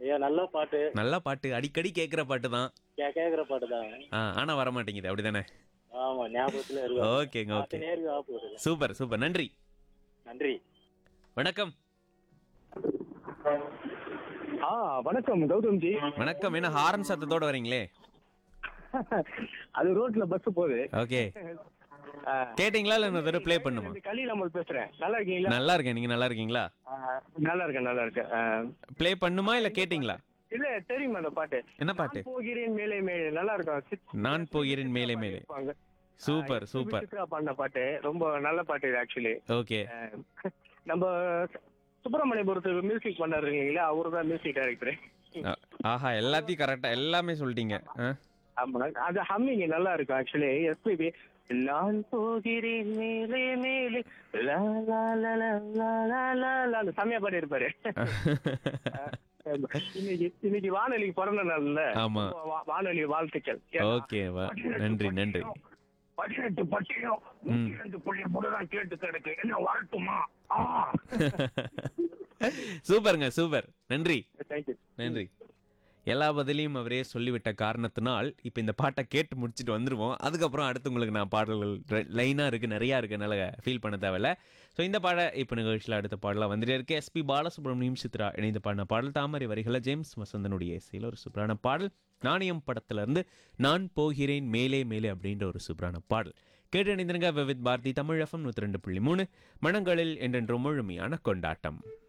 ஐயா நல்ல பாட்டு நல்ல பாட்டு அடிக்கடி கேட்குற பாட்டு தான் கே- கேக்குற பாட்டு தான் ஆ ஆனா வர மாட்டேங்குது அப்படிதானே ஆமா ஞாபகத்துல இருக்கு ஓகேங்க ஓகே பார்த்து நேருக்கு ஆப்பு வருது சூப்பர் சூப்பர் நன்றி நன்றி வணக்கம் ஆ வணக்கம் கௌதம் ஜி வணக்கம் என்ன ஹாரன் சத்தத்தோட வரீங்களே அது ரோட்ல பஸ் போகுது ஓகே ஆ, கேட்டிங்களா இல்லை இன்னொரு தடவை ப்ளே பண்ணுமா இது கலீல் அமல் பேசுறேன் நல்லா இருக்கீங்களா நல்லா இருக்கேன் நீங்க நல்லா இருக்கீங்களா ஆ, நல்லா இருக்கேன் நல்லா இருக்கேன் ஆ, ப்ளே பண்ணுமா இல்ல கேட்டிங்களா இல்ல தெரியுமா அந்த பாட்டு என்ன பாட்டு நான் போகிறேன் மேலே மேலே நல்லா இருக்கும் சித்- நான் போகிறேன் மேலே மேலே இருப்பாங்க. சூப்பர் ஆ, சூப்பர் சித்ரா பாடின பாட்டு ரொம்ப நல்ல பாட்டு இது ஆக்சுவலி ஓகே நம்ம சுப்பிரமணியபுரத்துக்கு மியூசிக் பண்ணாரு இல்லைங்களா அவரு தான் மியூசிக் டைரக்டர் ஆஹா எல்லாத்தையும் கரெக்டா எல்லாமே சொல்லிட்டீங்க ஆ? ஆமா அது ஹம்மிங் நல்லா இருக்கும் ஆக்சுவலி எஸ்பிபி நான் போகிறேன் மேலே மேலே லா லா லா லா லா லா லா லான்னு செம்மையா பாடி இருப்பாரு இன்னைக்கு இன்னைக்கு வானொலிக்கு பிறந்த நாள்ல ஆமா. வா- வானொலி வாழ்த்துக்கள் ஓகே வா நன்றி நன்றி பதினெட்டு பட்டியும் நூத்தி ரெண்டு புள்ளி மூணு தான் கேட்டு கிடக்கு என்ன வரட்டுமா ஆ சூப்பருங்க சூப்பர் நன்றி தேங்க்யூ நன்றி எல்லா பதிலையும் அவரே சொல்லிவிட்ட காரணத்தினால் இப்போ இந்த பாட்டை கேட்டு முடிச்சுட்டு வந்துருவோம் அதுக்கப்புறம் அடுத்து உங்களுக்கு நான் பாடல்கள் லைனாக இருக்குது நிறையா இருக்குனால ஃபீல் பண்ண தேவையில்ல ஸோ இந்த பாட இப்போ நிகழ்ச்சியில் அடுத்த பாடலாக வந்துட்டே இருக்கு எஸ்பி பாலசுப்ரமணியம் சித்ரா இணைந்து பாடின பாடல் தாமரை வரிகளை ஜேம்ஸ் வசந்தனுடைய இசையில் ஒரு சூப்பரான பாடல் நாணயம் படத்துல இருந்து நான் போகிறேன் மேலே மேலே அப்படின்ற ஒரு சூப்பரான பாடல் கேட்டு இணைந்திருங்க விவித் பாரதி தமிழ் எஃப்எம் நூற்றி ரெண்டு புள்ளி மூணு மனங்களில் என்றென்றும் முழுமையான கொண்டாட்டம்